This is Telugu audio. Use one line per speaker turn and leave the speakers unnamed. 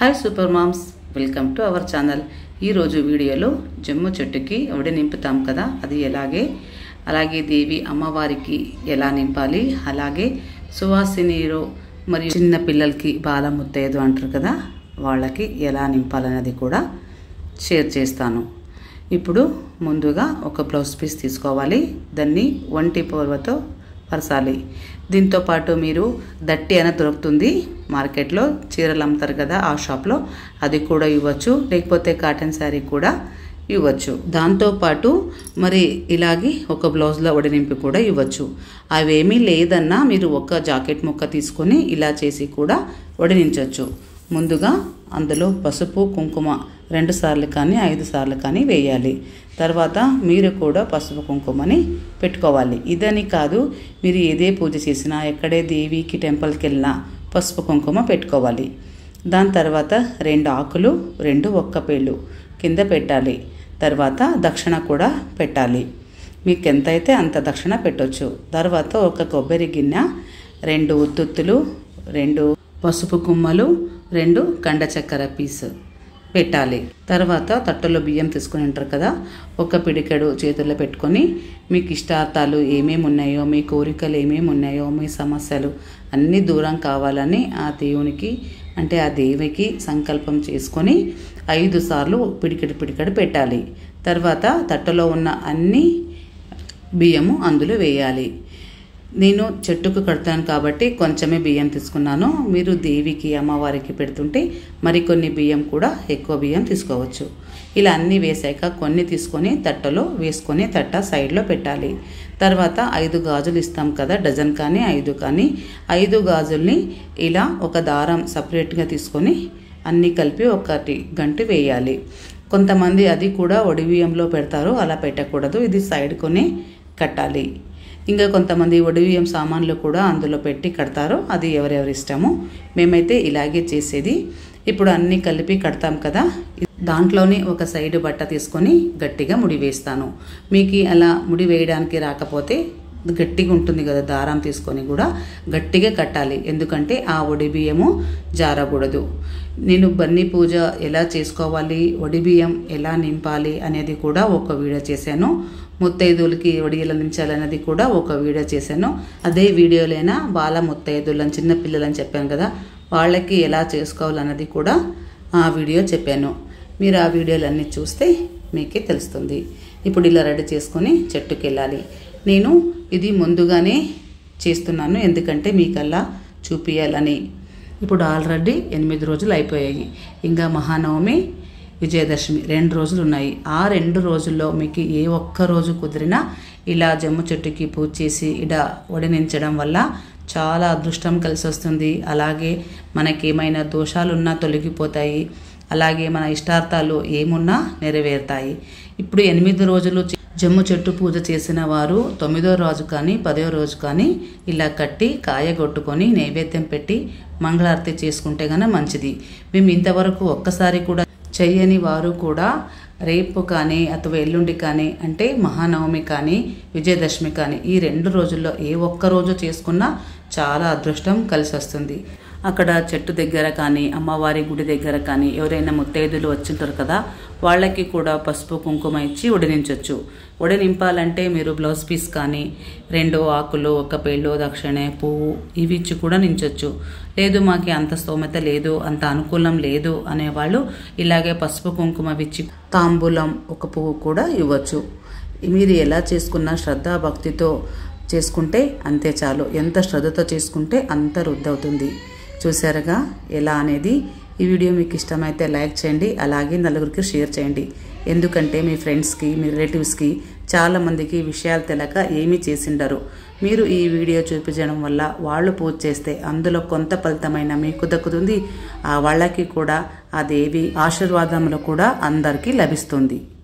hi super moms welcome to our channel ఈరోజు వీడియోలో జమ్ము చెట్టుకి ఎవడి నింపుతాం కదా అది ఎలాగే అలాగే దేవి అమ్మవారికి ఎలా నింపాలి అలాగే సువాసినిలో మరియు చిన్న పిల్లలకి బాల ముత్తైదు అంటారు కదా వాళ్ళకి ఎలా నింపాలన్నది కూడా షేర్ చేస్తాను ఇప్పుడు ముందుగా ఒక బ్లౌజ్ పీస్ తీసుకోవాలి దాన్ని ఒంటి పొరవతో పరచాలి దీంతో పాటు మీరు దట్టి అని దొరుకుతుంది మార్కెట్లో చీరలు అమ్ముతారు కదా ఆ షాప్లో అది కూడా ఇవ్వచ్చు లేకపోతే కాటన్ శారీ కూడా ఇవ్వచ్చు దాంతోపాటు మరి ఇలాగే ఒక బ్లౌజ్లో వడినింపి కూడా ఇవ్వచ్చు అవేమీ లేదన్నా మీరు ఒక జాకెట్ ముక్క తీసుకొని ఇలా చేసి కూడా వడినించవచ్చు ముందుగా అందులో పసుపు కుంకుమ రెండు సార్లు కానీ ఐదు సార్లు కానీ వేయాలి తర్వాత మీరు కూడా పసుపు కుంకుమని పెట్టుకోవాలి ఇదని కాదు మీరు ఏదే పూజ చేసినా ఎక్కడే దేవికి టెంపుల్కి వెళ్ళినా పసుపు కుంకుమ పెట్టుకోవాలి దాని తర్వాత రెండు ఆకులు రెండు ఒక్క పేళ్ళు కింద పెట్టాలి తర్వాత దక్షిణ కూడా పెట్టాలి మీకు ఎంత అయితే అంత దక్షిణ పెట్టొచ్చు తర్వాత ఒక కొబ్బరి గిన్నె రెండు ఉత్తుత్తులు రెండు పసుపు కుమ్మలు రెండు కండ చక్కెర పీస్ పెట్టాలి తర్వాత తట్టలో బియ్యం తీసుకుని ఉంటారు కదా ఒక పిడికెడు చేతుల్లో పెట్టుకొని మీకు ఇష్టార్థాలు ఏమేమి ఉన్నాయో మీ కోరికలు ఏమేమి ఉన్నాయో మీ సమస్యలు అన్నీ దూరం కావాలని ఆ దేవునికి అంటే ఆ దేవికి సంకల్పం చేసుకొని ఐదు సార్లు పిడికెడు పిడికెడు పెట్టాలి తర్వాత తట్టలో ఉన్న అన్ని బియ్యము అందులో వేయాలి నేను చెట్టుకు కడతాను కాబట్టి కొంచెమే బియ్యం తీసుకున్నాను మీరు దేవికి అమ్మవారికి పెడుతుంటే మరికొన్ని బియ్యం కూడా ఎక్కువ బియ్యం తీసుకోవచ్చు ఇలా అన్నీ వేసాక కొన్ని తీసుకొని తట్టలో వేసుకొని తట్ట సైడ్లో పెట్టాలి తర్వాత ఐదు గాజులు ఇస్తాం కదా డజన్ కానీ ఐదు కానీ ఐదు గాజుల్ని ఇలా ఒక దారం సపరేట్గా తీసుకొని అన్నీ కలిపి ఒకటి గంట వేయాలి కొంతమంది అది కూడా ఒడి బియ్యంలో పెడతారు అలా పెట్టకూడదు ఇది సైడ్ కొని కట్టాలి ఇంకా కొంతమంది ఒడివియం సామాన్లు కూడా అందులో పెట్టి కడతారు అది ఎవరెవరి ఇష్టము మేమైతే ఇలాగే చేసేది ఇప్పుడు అన్నీ కలిపి కడతాం కదా దాంట్లోనే ఒక సైడ్ బట్ట తీసుకొని గట్టిగా ముడి వేస్తాను మీకు అలా ముడి వేయడానికి రాకపోతే గట్టిగా ఉంటుంది కదా దారం తీసుకొని కూడా గట్టిగా కట్టాలి ఎందుకంటే ఆ ఒడి బియ్యము జారకూడదు నేను బన్నీ పూజ ఎలా చేసుకోవాలి ఒడి బియ్యం ఎలా నింపాలి అనేది కూడా ఒక వీడియో చేశాను ముత్తైదులకి వడియలు నించాలన్నది కూడా ఒక వీడియో చేశాను అదే వీడియోలైనా బాల ముత్తైదులని చిన్నపిల్లలని చెప్పాను కదా వాళ్ళకి ఎలా చేసుకోవాలన్నది కూడా ఆ వీడియో చెప్పాను మీరు ఆ వీడియోలన్నీ చూస్తే మీకే తెలుస్తుంది ఇప్పుడు ఇలా రెడీ చేసుకొని చెట్టుకి వెళ్ళాలి నేను ఇది ముందుగానే చేస్తున్నాను ఎందుకంటే మీకల్లా చూపించాలని ఇప్పుడు ఆల్రెడీ ఎనిమిది రోజులు అయిపోయాయి ఇంకా మహానవమి విజయదశమి రెండు రోజులు ఉన్నాయి ఆ రెండు రోజుల్లో మీకు ఏ ఒక్క రోజు కుదిరినా ఇలా జమ్ము చెట్టుకి పూజ చేసి ఇలా వడినించడం వల్ల చాలా అదృష్టం కలిసి వస్తుంది అలాగే మనకేమైనా దోషాలున్నా తొలగిపోతాయి అలాగే మన ఇష్టార్థాలు ఏమున్నా నెరవేరుతాయి ఇప్పుడు ఎనిమిది రోజులు జమ్ము చెట్టు పూజ చేసిన వారు తొమ్మిదో రోజు కానీ పదో రోజు కానీ ఇలా కట్టి కాయగొట్టుకొని నైవేద్యం పెట్టి మంగళారతి చేసుకుంటే గన మంచిది మేము ఇంతవరకు ఒక్కసారి కూడా చెయ్యని వారు కూడా రేపు కానీ అథవా ఎల్లుండి కానీ అంటే మహానవమి కానీ విజయదశమి కానీ ఈ రెండు రోజుల్లో ఏ ఒక్క రోజు చేసుకున్నా చాలా అదృష్టం కలిసి వస్తుంది అక్కడ చెట్టు దగ్గర కానీ అమ్మవారి గుడి దగ్గర కానీ ఎవరైనా ముత్తైదులు వచ్చింటారు కదా వాళ్ళకి కూడా పసుపు కుంకుమ ఇచ్చి ఉడనించవచ్చు ఉడనింపాలంటే మీరు బ్లౌజ్ పీస్ కానీ రెండు ఆకులు ఒక పేళ్ళు దక్షిణ పువ్వు ఇవి ఇచ్చి కూడా నించవచ్చు లేదు మాకు అంత స్తోమత లేదు అంత అనుకూలం లేదు అనేవాళ్ళు ఇలాగే పసుపు కుంకుమ ఇచ్చి తాంబూలం ఒక పువ్వు కూడా ఇవ్వచ్చు మీరు ఎలా చేసుకున్న శ్రద్ధ భక్తితో చేసుకుంటే అంతే చాలు ఎంత శ్రద్ధతో చేసుకుంటే అంత రుద్దవుతుంది చూసారుగా ఎలా అనేది ఈ వీడియో మీకు ఇష్టమైతే లైక్ చేయండి అలాగే నలుగురికి షేర్ చేయండి ఎందుకంటే మీ ఫ్రెండ్స్కి మీ రిలేటివ్స్కి చాలామందికి విషయాలు తెలక ఏమీ చేసిండరు మీరు ఈ వీడియో చూపించడం వల్ల వాళ్ళు పూజ చేస్తే అందులో కొంత ఫలితమైన మీకు దక్కుతుంది ఆ వాళ్ళకి కూడా ఆ దేవి ఆశీర్వాదంలో కూడా అందరికీ లభిస్తుంది